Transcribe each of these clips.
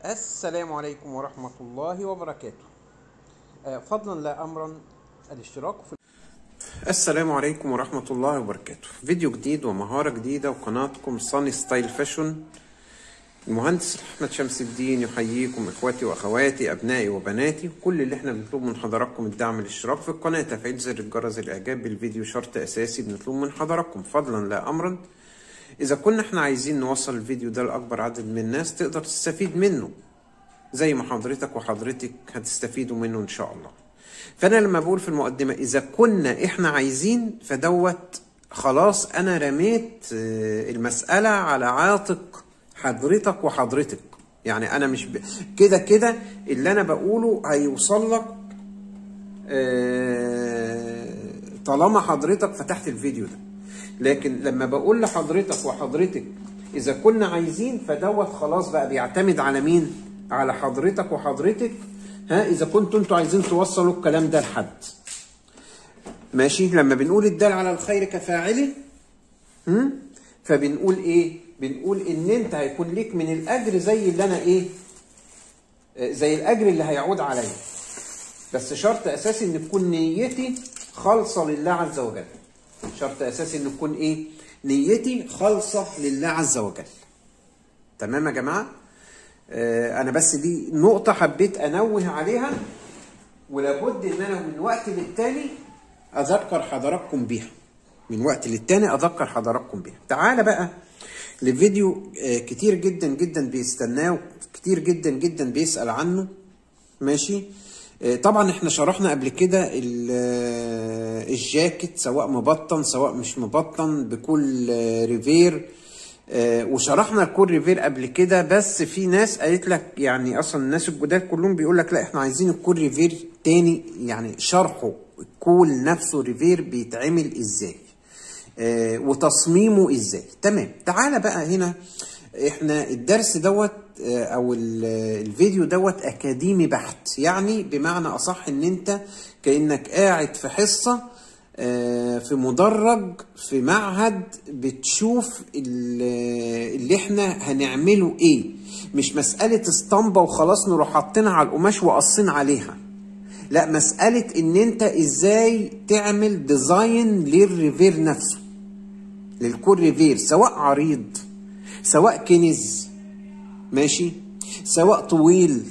السلام عليكم ورحمة الله وبركاته آه، فضلا لا أمرا الاشتراك في السلام عليكم ورحمة الله وبركاته فيديو جديد ومهارة جديدة وقناتكم صاني ستايل فاشون المهندس أحمد شمس الدين يحييكم إخواتي وأخواتي أبنائي وبناتي كل اللي احنا بنطلب من حضراتكم الدعم الاشتراك في القناة تفعيل زر الجرس الإعجاب بالفيديو شرط أساسي بنطلب من حضراتكم فضلا لا أمرا إذا كنا احنا عايزين نوصل الفيديو ده لأكبر عدد من الناس تقدر تستفيد منه زي ما حضرتك وحضرتك هتستفيدوا منه إن شاء الله فأنا لما بقول في المقدمة إذا كنا احنا عايزين فدوت خلاص أنا رميت آه، المسألة على عاتق حضرتك وحضرتك يعني أنا مش ب... كده كده اللي أنا بقوله هيوصل لك آه، طالما حضرتك فتحت الفيديو ده لكن لما بقول لحضرتك وحضرتك اذا كنا عايزين فدوت خلاص بقى بيعتمد على مين على حضرتك وحضرتك ها اذا كنتوا انتوا عايزين توصلوا الكلام ده لحد ماشي لما بنقول الدال على الخير كفاعله هم؟ فبنقول ايه بنقول ان انت هيكون ليك من الاجر زي اللي انا ايه آه، زي الاجر اللي هيعود عليا بس شرط اساسي ان تكون نيتي خالصه لله عز وجل شرط اساسي ان تكون ايه نيتي خالصه لله عز وجل تمام يا جماعه آه انا بس دي نقطه حبيت انوه عليها ولابد ان انا من وقت للتاني اذكر حضراتكم بيها من وقت للتاني اذكر حضراتكم بيها تعالى بقى لفيديو آه كتير جدا جدا بيستناه كتير جدا جدا بيسأل عنه ماشي آه، طبعا احنا شرحنا قبل كده ال- آه، الجاكيت سواء مبطن سواء مش مبطن بكل آه، ريفير آه، وشرحنا الكول ريفير قبل كده بس في ناس قالت لك يعني اصلا الناس الجداد كلهم بيقول لك لا احنا عايزين الكول ريفير تاني يعني شرحه الكول نفسه ريفير بيتعمل ازاي آه، وتصميمه ازاي تمام تعالى بقى هنا احنا الدرس دوت آه، او ال- الفيديو دوت اكاديمي بحت يعني بمعنى اصح ان انت كانك قاعد في حصه آه، في مدرج في معهد بتشوف ال- اللي احنا هنعمله ايه مش مسألة اسطمبة وخلاص نروح حاطينها على القماش وقصين عليها لا مسألة ان انت ازاي تعمل ديزاين للريفير نفسه للكور ريفير سواء عريض سواء كنز ماشي سواء طويل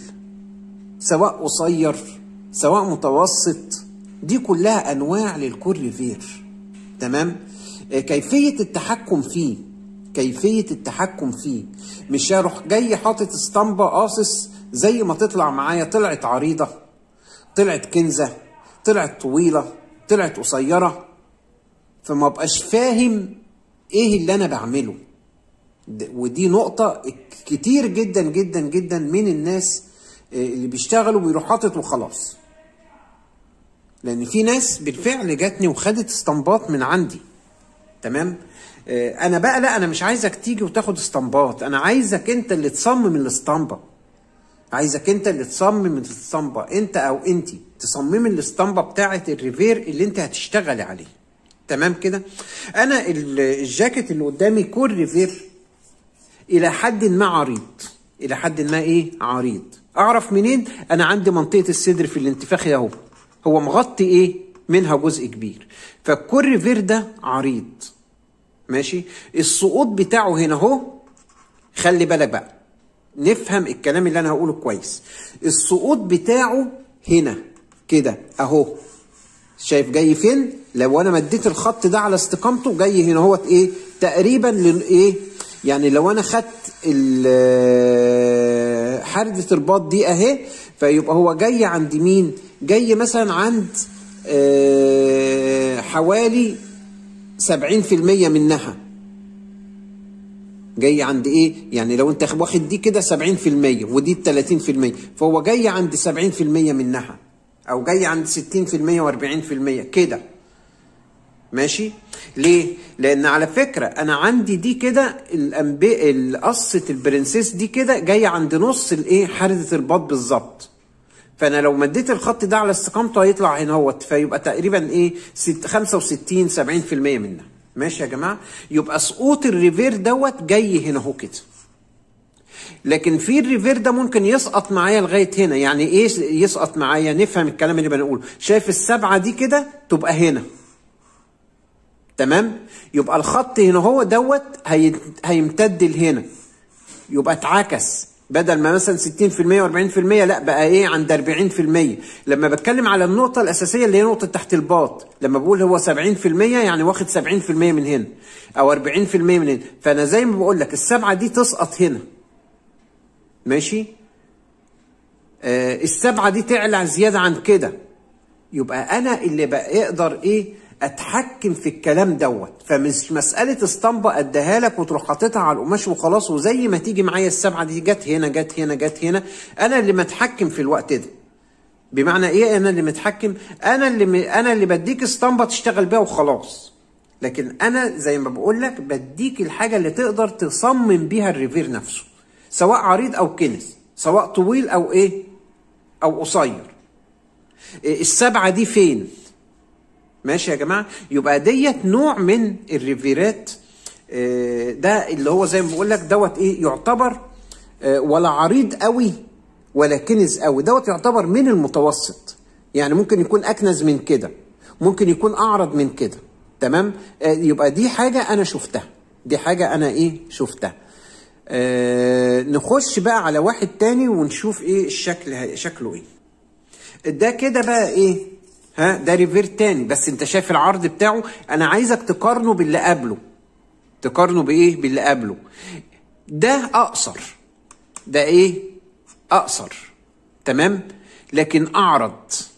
سواء قصير سواء متوسط دي كلها انواع للكور ريفير تمام آه، كيفية التحكم فيه كيفية التحكم فيه مش هروح جاي حاطط اسطمبة قاصص زي ما تطلع معايا طلعت عريضة طلعت كنزة طلعت طويلة طلعت قصيرة فما بقاش فاهم ايه اللي انا بعمله د- ودي نقطة كتير جدا جدا جدا من الناس آه، اللي بيشتغلوا بيروح حاطط وخلاص لان في ناس بالفعل جاتني وخدت اسطمبات من عندي تمام آه، انا بقى لا انا مش عايزك تيجي وتاخد اسطمبات انا عايزك انت اللي تصمم الاسطمبه عايزك انت اللي تصمم الاسطمبه انت او انت تصممي الاسطمبه بتاعه الريفير اللي انت هتشتغلي عليه تمام كده انا ال- الجاكيت اللي قدامي كور ريفير الى حد ما عريض الى حد ما ايه عريض اعرف منين انا عندي منطقه الصدر في الانتفاخ اهو هو مغطي ايه منها جزء كبير فالكور ريفير ده عريض ماشي السقوط بتاعه هنا اهو خلي بالك بقى نفهم الكلام اللي انا هقوله كويس السقوط بتاعه هنا كده اهو شايف جاي فين لو انا مديت الخط ده على استقامته جاي هنا هو ايه تقريبا للايه يعني لو انا خدت ال- حردة الباط دي اهي فيبقى هو جاي عند مين جاي مثلا عند آه، حوالي 70% منها جاي عند ايه يعني لو انت واخد دي كده 70% ودي 30% فهو جاي عند 70% منها او جاي عند 60% و40% كده ماشي ليه لان على فكره انا عندي دي كده الانبي القصه البرنسيس دي كده جايه عند نص الايه حرده الباط بالظبط فانا لو مديت الخط ده على استقامته هيطلع هنا اهوت فيبقى تقريبا ايه ست 65 70% منها ماشي يا جماعه يبقى سقوط الريفير دوت جاي هنا اهو كده لكن في الريفير ده ممكن يسقط معايا لغايه هنا يعني ايه يسقط معايا نفهم الكلام اللي بنقوله شايف السبعه دي كده تبقى هنا تمام يبقى الخط هنا هو دوت هي... هيمتد لهنا يبقى اتعكس بدل ما مثلا 60% و40% لا بقى ايه عند 40% لما بتكلم على النقطة الأساسية اللي هي نقطة تحت الباط لما بقول هو 70% يعني واخد 70% من هنا أو 40% من هنا فأنا زي ما بقول لك السبعة دي تسقط هنا ماشي آه السبعة دي تعلى زيادة عن كده يبقى أنا اللي بقى اقدر إيه اتحكم في الكلام دوت فمش مساله اسطمبه اديها لك وتروح حاططها على القماش وخلاص وزي ما تيجي معايا السبعه دي جت هنا جت هنا جت هنا انا اللي متحكم في الوقت ده بمعنى ايه انا اللي متحكم انا اللي م... انا اللي بديك اسطمبه تشتغل بيها وخلاص لكن انا زي ما بقول لك بديك الحاجه اللي تقدر تصمم بيها الريفير نفسه سواء عريض او كنس سواء طويل او ايه او قصير السبعه دي فين ماشي يا جماعه يبقى ديت نوع من الريفيرات ده اللي هو زي ما بقول لك دوت ايه يعتبر ولا عريض قوي ولا كنز قوي دوت يعتبر من المتوسط يعني ممكن يكون اكنز من كده ممكن يكون اعرض من كده تمام يبقى دي حاجه انا شفتها دي حاجه انا ايه شفتها آه نخش بقى على واحد تاني ونشوف ايه الشكل شكله ايه ده كده بقى ايه ها ده ريفير تاني بس انت شايف العرض بتاعه انا عايزك تقارنه باللي قبله تقارنه بايه باللي قبله ده اقصر ده ايه اقصر تمام لكن اعرض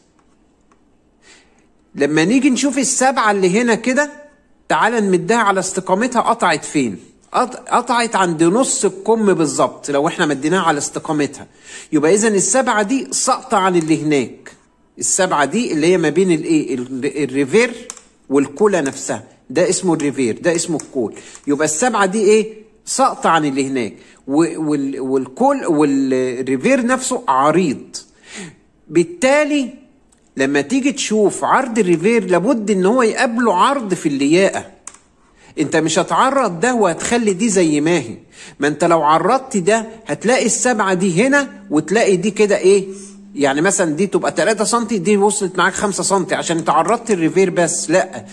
لما نيجي نشوف السبعه اللي هنا كده تعال نمدها على استقامتها قطعت فين قطعت عند نص الكم بالظبط لو احنا مديناها على استقامتها يبقى اذا السبعه دي ساقطه عن اللي هناك السبعه دي اللي هي ما بين الايه الريفير والكولا نفسها ده اسمه الريفير ده اسمه الكول يبقى السبعه دي ايه ساقطه عن اللي هناك والكول والريفير نفسه عريض بالتالي لما تيجي تشوف عرض الريفير لابد ان هو يقابله عرض في اللياقه انت مش هتعرض ده وهتخلي دي زي ما هي ما انت لو عرضت ده هتلاقي السبعه دي هنا وتلاقي دي كده ايه يعني مثلا دي تبقى 3 سم دي وصلت معاك 5 سم عشان انت عرضت الريفير بس لا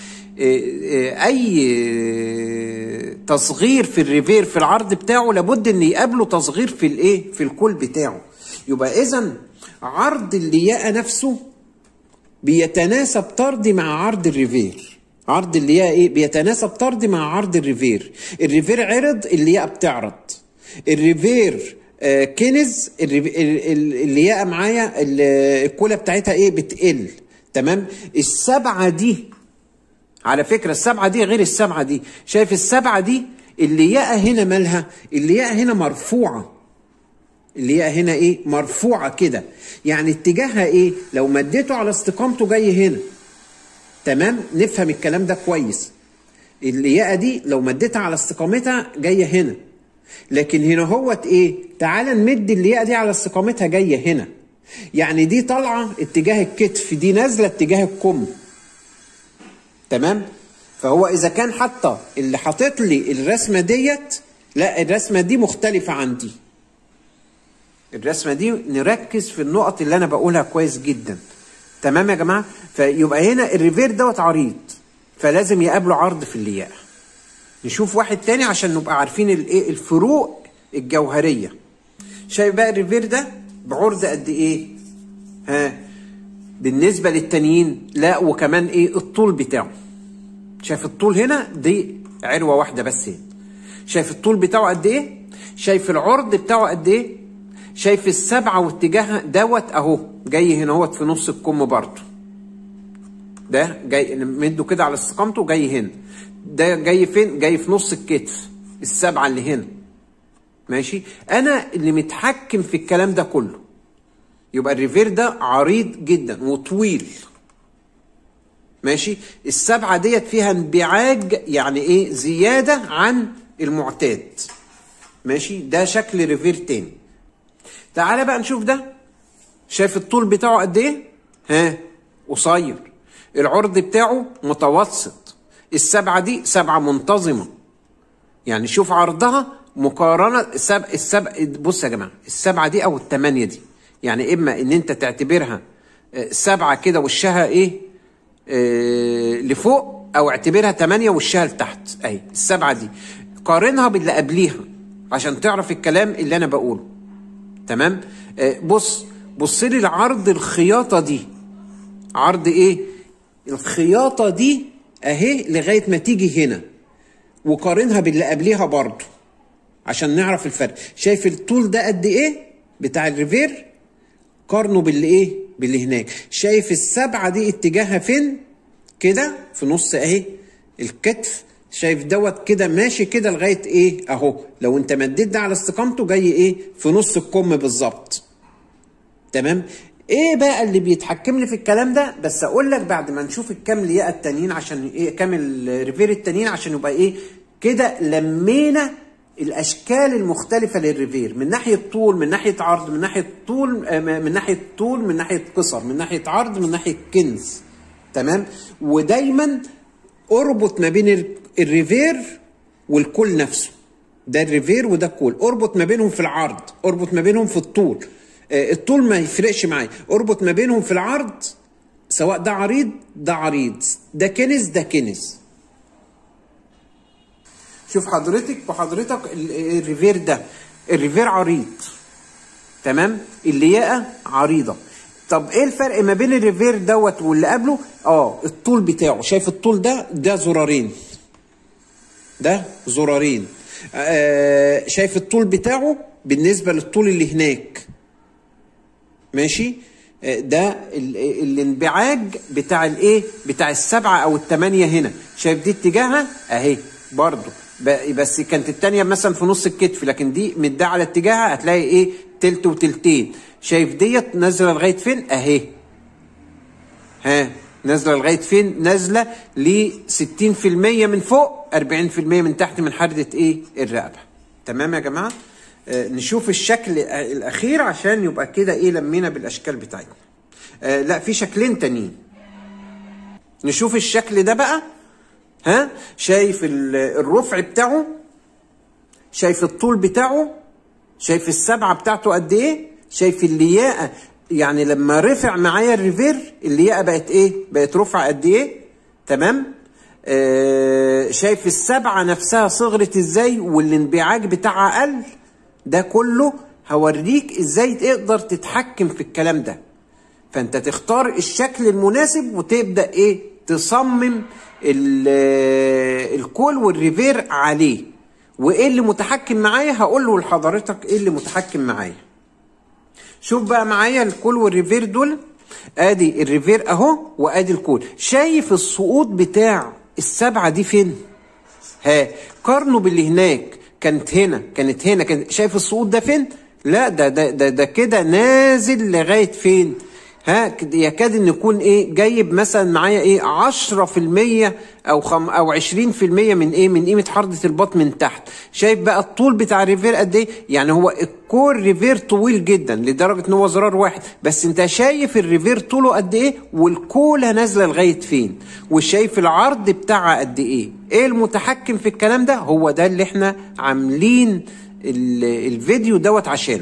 اي تصغير في الريفير في العرض بتاعه لابد ان يقابله تصغير في الايه في الكول بتاعه يبقى اذا عرض اللياقه نفسه بيتناسب طردي مع عرض الريفير عرض اللياقه ايه بيتناسب طردي مع عرض الريفير الريفير عرض اللياقه بتعرض الريفير آه كنز اللياقه معايا الكولا بتاعتها ايه بتقل تمام السبعه دي على فكره السبعه دي غير السبعه دي شايف السبعه دي اللياقه هنا مالها اللياقه هنا مرفوعه اللياقه هنا ايه مرفوعه كده يعني اتجاهها ايه لو مديته على استقامته جاي هنا تمام نفهم الكلام ده كويس اللياقه دي لو مديتها على استقامتها جايه هنا لكن هنا هوت ايه تعال نمد اللياقه دي على استقامتها جايه هنا يعني دي طالعه اتجاه الكتف دي نازله اتجاه الكم تمام فهو اذا كان حتى اللي حاطط لي الرسمه ديت لا الرسمه دي مختلفه عن دي الرسمه دي نركز في النقط اللي انا بقولها كويس جدا تمام يا جماعه فيبقى هنا الريفير دوت عريض فلازم يقابله عرض في اللياقه نشوف واحد تاني عشان نبقى عارفين الايه الفروق الجوهريه شايف بقى الريفير ده بعرض قد ايه ها بالنسبه للتانيين لا وكمان ايه الطول بتاعه شايف الطول هنا دي عروه واحده بس هنا شايف الطول بتاعه قد ايه شايف العرض بتاعه قد ايه شايف السبعه واتجاهها دوت اهو جاي هنا اهوت في نص الكم برضه ده جاي مده كده على استقامته جاي هنا ده جاي فين جاي في نص الكتف السبعه اللي هنا ماشي انا اللي متحكم في الكلام ده كله يبقى الريفير ده عريض جدا وطويل ماشي السبعه ديت فيها انبعاج يعني ايه زياده عن المعتاد ماشي ده شكل ريفير تاني تعالى بقى نشوف ده شايف الطول بتاعه قد ايه ها قصير العرض بتاعه متوسط السبعه دي سبعه منتظمه يعني شوف عرضها مقارنه السبع السبع بص يا جماعه السبعه دي او الثمانيه دي يعني اما ان انت تعتبرها آه، سبعه كده وشها ايه آه لفوق او اعتبرها ثمانيه وشها لتحت اهي السبعه دي قارنها باللي قبليها عشان تعرف الكلام اللي انا بقوله تمام آه بص بص لي لعرض الخياطه دي عرض ايه الخياطه دي اهي لغايه ما تيجي هنا وقارنها باللي قبليها برضه عشان نعرف الفرق شايف الطول ده قد ايه بتاع الريفير قارنه باللي ايه باللي هناك شايف السبعه دي اتجاهها فين كده في نص اهي الكتف شايف دوت كده ماشي كده لغايه ايه اهو لو انت مديت ده على استقامته جاي ايه في نص الكم بالظبط تمام ايه بقى اللي بيتحكم لي في الكلام ده بس اقول لك بعد ما نشوف الكام لياقه التانيين عشان ايه كام الريفير التانيين عشان يبقى ايه كده لمينا الاشكال المختلفه للريفير من ناحيه طول من ناحيه عرض من ناحيه طول آه، من ناحيه طول من ناحيه قصر من ناحيه عرض من ناحيه كنز تمام ودايما اربط ما بين ال- الريفير والكول نفسه ده الريفير وده الكول اربط ما بينهم في العرض اربط ما بينهم في الطول آه، الطول ما يفرقش معايا اربط ما بينهم في العرض سواء ده عريض ده عريض ده كنز ده كنز شوف حضرتك وحضرتك ال- الريفير ده الريفير عريض تمام اللياقه عريضه طب ايه الفرق ما بين الريفير دوت واللي قبله اه الطول بتاعه شايف الطول ده ده زرارين ده زرارين آه شايف الطول بتاعه بالنسبه للطول اللي هناك ماشي آه، ده ال- الانبعاج بتاع الايه بتاع السبعه او الثمانيه هنا شايف دي اتجاهها اهي برضو ب- بس كانت التانية مثلا في نص الكتف لكن دي مدة على اتجاهها هتلاقي ايه تلت وتلتين شايف ديت نازله لغايه فين اهي ها نازله لغايه فين نازله ل 60% من فوق 40% من تحت من حرده ايه الرقبه تمام يا جماعه آه نشوف الشكل الاخير عشان يبقى كده ايه لمينا بالاشكال بتاعتنا آه لا في شكلين تانيين نشوف الشكل ده بقى ها شايف ال- الرفع بتاعه شايف الطول بتاعه شايف السبعه بتاعته قد ايه شايف اللياقه يعني لما رفع معايا الريفير اللياقه بقت ايه بقت رفع قد ايه تمام آه شايف السبعه نفسها صغرت ازاي والانبعاج بتاعها قل ده كله هوريك ازاي تقدر تتحكم في الكلام ده فانت تختار الشكل المناسب وتبدا ايه تصمم ال- الكول والريفير عليه وايه اللي متحكم معايا هقول له لحضرتك ايه اللي متحكم معايا شوف بقى معايا الكول والريفير دول ادي الريفير اهو وادي الكول شايف السقوط بتاع السبعه دي فين ها قارنه باللي هناك كانت هنا كانت هنا كانت شايف السقوط ده فين لا ده ده ده, ده كده نازل لغايه فين ها كد- يكاد ان يكون ايه جايب مثلا معايا ايه 10% او خم او 20% من ايه من قيمه حرده البطن من تحت شايف بقى الطول بتاع الريفير قد ايه يعني هو الكور ريفير طويل جدا لدرجه ان هو زرار واحد بس انت شايف الريفير طوله قد ايه والكوله نازله لغايه فين وشايف العرض بتاعها قد ايه ايه المتحكم في الكلام ده هو ده اللي احنا عاملين ال- الفيديو دوت عشانه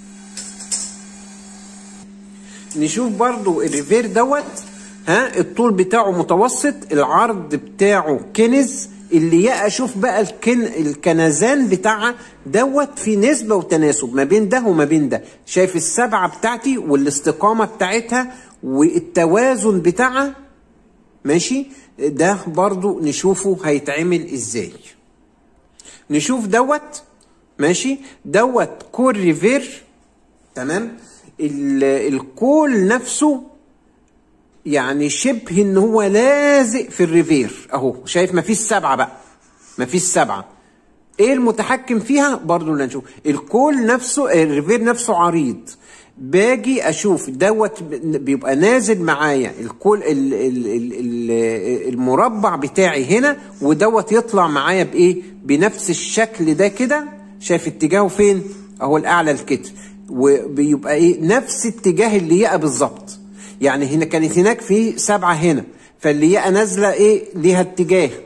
نشوف برضو الريفير دوت ها الطول بتاعه متوسط العرض بتاعه كنز اللي يا اشوف بقى الكن الكنزان بتاعها دوت في نسبة وتناسب ما بين ده وما بين ده شايف السبعة بتاعتي والاستقامة بتاعتها والتوازن بتاعها ماشي ده برضو نشوفه هيتعمل ازاي نشوف دوت ماشي دوت كور ريفير تمام ال- الكول نفسه يعني شبه ان هو لازق في الريفير اهو شايف ما فيش سبعه بقى ما فيش سبعه ايه المتحكم فيها برضو اللي هنشوف الكول نفسه الريفير نفسه عريض باجي اشوف دوت بيبقى نازل معايا الكول ال ال ال ال المربع بتاعي هنا ودوت يطلع معايا بايه بنفس الشكل ده كده شايف اتجاهه فين اهو الاعلى الكتف وبيبقى ايه نفس اتجاه اللياقه بالظبط يعني هنا كانت هناك في سبعه هنا فاللياقه نازله ايه ليها اتجاه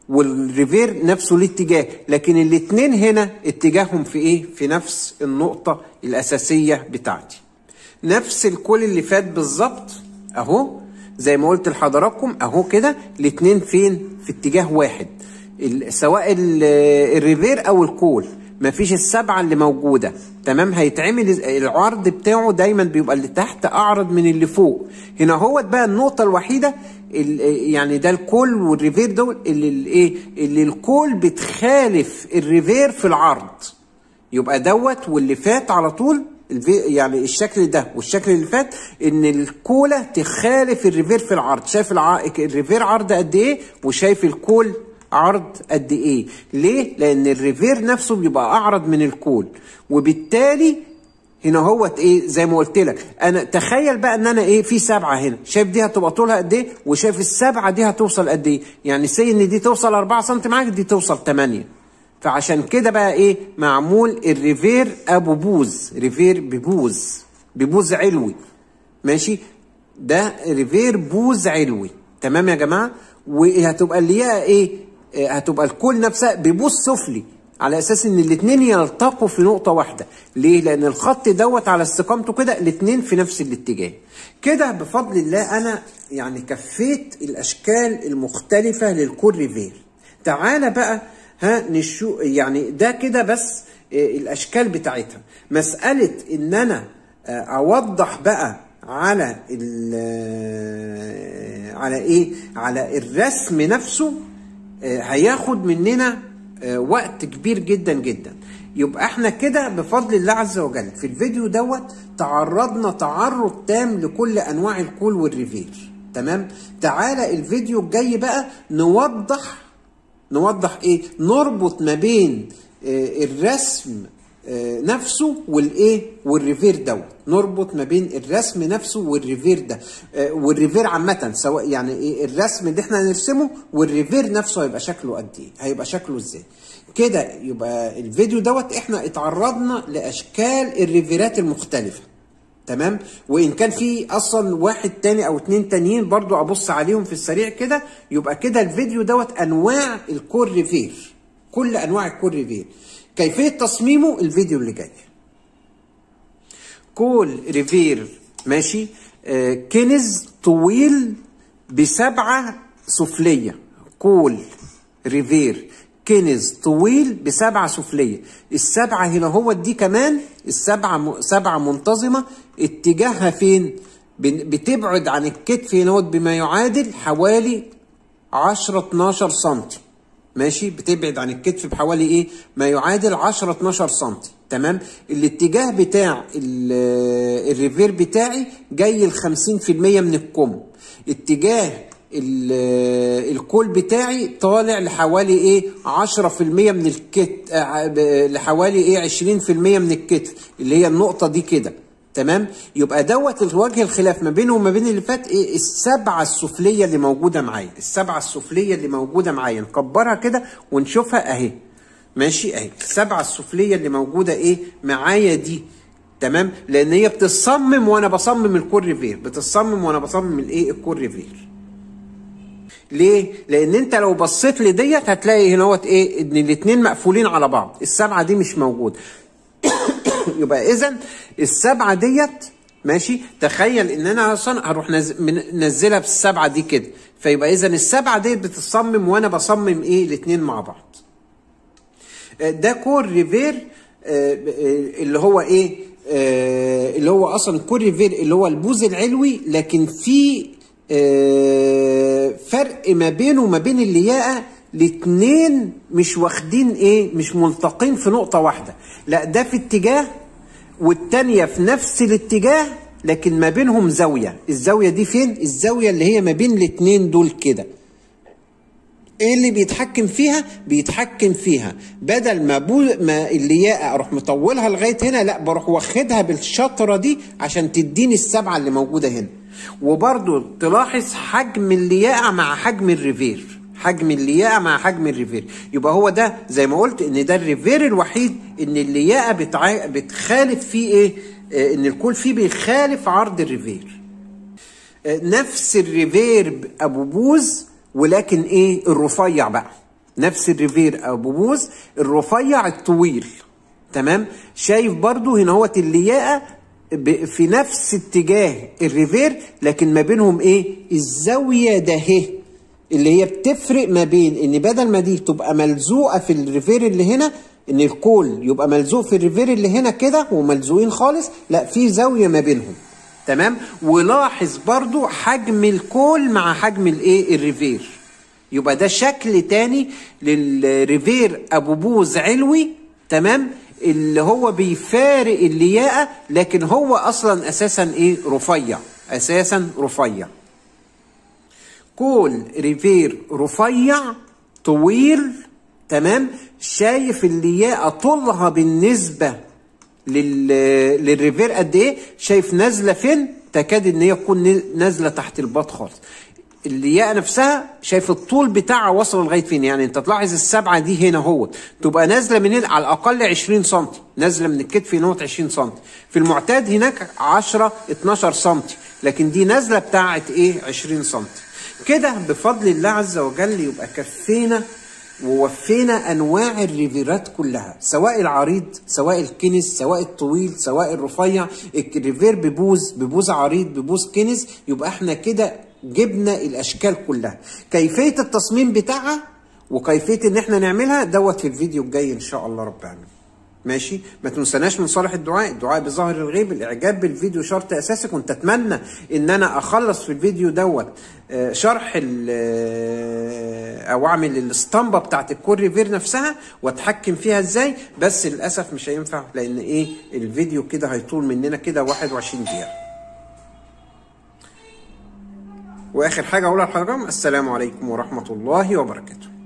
والريفير نفسه ليه اتجاه لكن الاتنين هنا اتجاههم في ايه في نفس النقطة الأساسية بتاعتي نفس الكل اللي فات بالظبط اهو زي ما قلت لحضراتكم اهو كده الاتنين فين في اتجاه واحد ال- سواء ال- الريفير او الكول مفيش السبعة اللي موجودة تمام هيتعمل إز- العرض بتاعه دايما بيبقى اللي تحت اعرض من اللي فوق هنا هو بقى النقطة الوحيدة ال- يعني ده الكول والريفير دول اللي الايه اللي الكول بتخالف الريفير في العرض يبقى دوت واللي فات على طول الفي يعني الشكل ده والشكل اللي فات ان الكولا تخالف الريفير في العرض شايف الع... الريفير عرض قد ايه وشايف الكول عرض قد ايه ليه لان الريفير نفسه بيبقى اعرض من الكول وبالتالي هنا هو ايه زي ما قلت لك انا تخيل بقى ان انا ايه في سبعه هنا شايف دي هتبقى طولها قد ايه وشايف السبعه دي هتوصل قد ايه يعني سي ان دي توصل 4 سم معاك دي توصل 8 فعشان كده بقى ايه معمول الريفير ابو بوز ريفير ببوز ببوز علوي ماشي ده ريفير بوز علوي تمام يا جماعه وهتبقى اللي هي ايه آه، هتبقى الكل نفسها ببوز سفلي على اساس ان الاثنين يلتقوا في نقطه واحده ليه لان الخط دوت على استقامته كده الاثنين في نفس الاتجاه كده بفضل الله انا يعني كفيت الاشكال المختلفه للكور ريفير تعالى بقى ها نشو يعني ده كده بس آه، الاشكال بتاعتها مساله ان انا آه، اوضح بقى على ال- آه، على ايه على الرسم نفسه آه، هياخد مننا آه، وقت كبير جدا جدا يبقى احنا كده بفضل الله عز وجل في الفيديو دوت تعرضنا تعرض تام لكل انواع الكول والريفير تمام تعالى الفيديو الجاي بقى نوضح نوضح ايه نربط ما بين آه، الرسم آه، نفسه والايه والريفير دوت نربط ما بين الرسم نفسه والريفير ده آه، والريفير عامه سواء يعني ايه الرسم اللي احنا هنرسمه والريفير نفسه هيبقى شكله قد ايه هيبقى شكله ازاي كده يبقى الفيديو دوت احنا اتعرضنا لاشكال الريفيرات المختلفه تمام وان كان في اصلا واحد تاني او اتنين تانيين برضو ابص عليهم في السريع كده يبقى كده الفيديو دوت انواع الكور ريفير كل انواع الكور ريفير كيفيه تصميمه الفيديو اللي جاي كول ريفير ماشي آه كنز طويل بسبعه سفليه كول ريفير كنز طويل بسبعة سفلية السبعة هنا هو دي كمان السبعة م... سبعة منتظمة اتجاهها فين بن- بتبعد عن الكتف هنا هو بما يعادل حوالي 10 12 سنتي ماشي بتبعد عن الكتف بحوالي ايه ما يعادل 10 12 سنتي تمام الاتجاه بتاع ال- الريفير بتاعي جاي ال 50% من الكم اتجاه ال- الكول بتاعي طالع لحوالي ايه 10% من الكت آه، ب- لحوالي ايه 20% من الكتف اللي هي النقطة دي كده تمام يبقى دوت الوجه الخلاف ما بينه وما بين اللي فات ايه السبعه السفليه اللي موجوده معايا السبعه السفليه اللي موجوده معايا نكبرها كده ونشوفها اهي ماشي اهي السبعه السفليه اللي موجوده ايه معايا دي تمام لان هي بتصمم وانا بصمم الكور ريفير بتصمم وانا بصمم الايه الكور ريفير ليه؟ لأن أنت لو بصيت لديت هتلاقي هنا هوت إيه؟ إن الاتنين مقفولين على بعض، السبعة دي مش موجودة. يبقى إذا السبعة ديت ماشي تخيل إن أنا أصلا هروح نز- من- نزلها بالسبعة دي كده، فيبقى إذا السبعة ديت بتتصمم وأنا بصمم إيه؟ الاتنين مع بعض. آه، ده كور ريفير آه، آه، اللي هو ايه آه، اللي هو اصلا كور ريفير اللي هو البوز العلوي لكن في آه، فرق ما بينه وما بين اللياقه الاتنين مش واخدين ايه مش ملتقين في نقطه واحده لا ده في اتجاه والتانيه في نفس الاتجاه لكن ما بينهم زاويه الزاويه دي فين الزاويه اللي هي ما بين الاتنين دول كده ايه اللي بيتحكم فيها بيتحكم فيها بدل ما بو ما اللياقه اروح مطولها لغايه هنا لا بروح واخدها بالشطره دي عشان تديني السبعه اللي موجوده هنا وبرضو تلاحظ حجم اللياقه مع حجم الريفير حجم اللياقه مع حجم الريفير يبقى هو ده زي ما قلت ان ده الريفير الوحيد ان اللياقه بتع... بتخالف فيه ايه آه، ان الكل فيه بيخالف عرض الريفير نفس الريفير ابو بوز ولكن ايه الرفيع بقى نفس الريفير ابو بوز الرفيع الطويل تمام شايف برضو هنا هو اللياقه ب- في نفس اتجاه الريفير لكن ما بينهم ايه الزاويه ده اهي اللي هي بتفرق ما بين ان بدل ما دي تبقى ملزوقه في الريفير اللي هنا ان الكول يبقى ملزوق في الريفير اللي هنا كده وملزوقين خالص لا في زاويه ما بينهم تمام ولاحظ برضو حجم الكول مع حجم الايه الريفير يبقى ده شكل تاني للريفير ابو بوز علوي تمام اللي هو بيفارق اللياقه لكن هو اصلا اساسا ايه رفيع اساسا رفيع كول ريفير رفيع طويل تمام شايف اللياقه طولها بالنسبه لل... للريفير قد ايه شايف نازله فين تكاد ان هي تكون نازله تحت الباط خالص اللياقه نفسها شايف الطول بتاعها وصل لغايه فين يعني انت تلاحظ السبعه دي هنا اهو تبقى نازله من هنا على الاقل 20 سم نازله من الكتف هنا 20 سم في المعتاد هناك 10 12 سم لكن دي نازله بتاعت ايه 20 سم كده بفضل الله عز وجل يبقى كفينا ووفينا انواع الريفيرات كلها سواء العريض سواء الكنس سواء الطويل سواء الرفيع الريفير ببوز ببوز عريض ببوز كنس يبقى احنا كده جبنا الاشكال كلها كيفيه التصميم بتاعها وكيفيه ان احنا نعملها دوت في الفيديو الجاي ان شاء الله رب العالمين ماشي ما تنسناش من صالح الدعاء الدعاء بظاهر الغيب الاعجاب بالفيديو شرط اساسي كنت اتمنى ان انا اخلص في الفيديو دوت آه، شرح ال- آه، او اعمل الاسطمبه بتاعت الكور ريفير نفسها واتحكم فيها ازاي بس للاسف مش هينفع لان ايه الفيديو كده هيطول مننا كده 21 دقيقه واخر حاجه اقولها لحضراتكم السلام عليكم ورحمه الله وبركاته